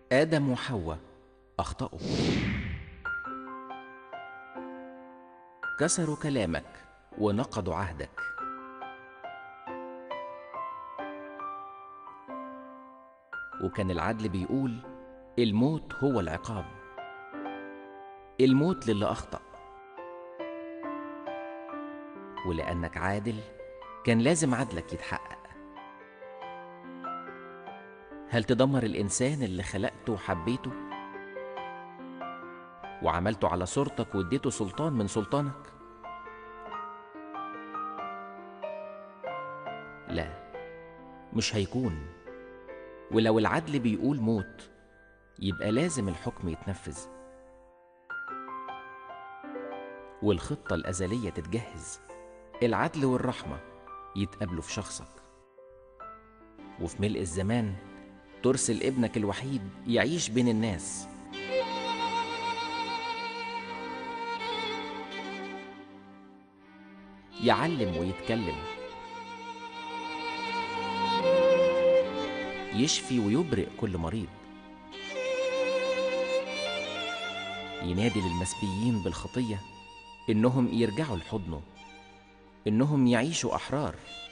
آدم وحواء أخطأوا كسروا كلامك ونقضوا عهدك وكان العدل بيقول الموت هو العقاب الموت للي أخطأ ولأنك عادل كان لازم عدلك يتحقق هل تدمر الإنسان اللي خلقته وحبيته وعملته على صورتك واديته سلطان من سلطانك لا مش هيكون ولو العدل بيقول موت يبقى لازم الحكم يتنفذ والخطة الأزلية تتجهز العدل والرحمة يتقابلوا في شخصك وفي ملء الزمان ترسل ابنك الوحيد يعيش بين الناس يعلم ويتكلم يشفي ويبرئ كل مريض ينادي للمسبيين بالخطيه انهم يرجعوا لحضنه انهم يعيشوا احرار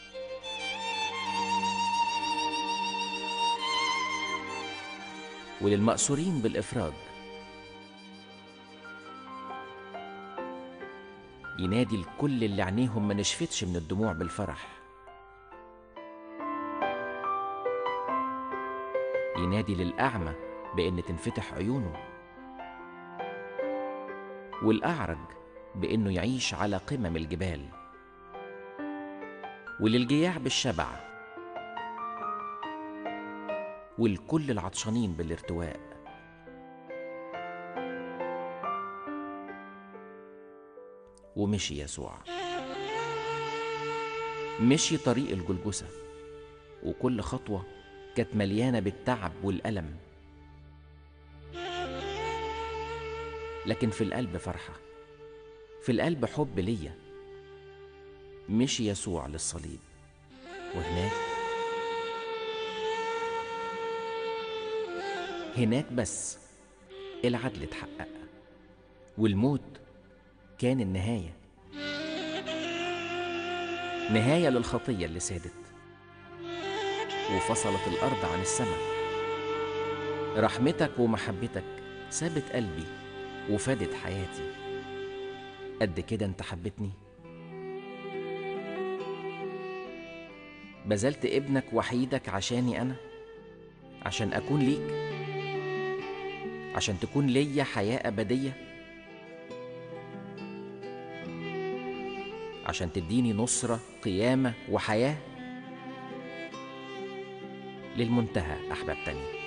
وللمأسورين بالإفراج ينادي لكل اللي عينيهم ما نشفتش من الدموع بالفرح ينادي للأعمى بإن تنفتح عيونه والأعرج بإنه يعيش على قمم الجبال وللجياع بالشبع والكل العطشانين بالارتواء ومشي يسوع مشي طريق الجلجسة وكل خطوة كانت مليانة بالتعب والألم لكن في القلب فرحة في القلب حب ليا مشي يسوع للصليب وهناك هناك بس العدل اتحقق والموت كان النهايه نهايه للخطيه اللي سادت وفصلت الارض عن السماء رحمتك ومحبتك سابت قلبي وفادت حياتي قد كده انت حبتني بذلت ابنك وحيدك عشاني انا عشان اكون ليك عشان تكون ليا حياه ابديه عشان تديني نصره قيامه وحياه للمنتهى احببتني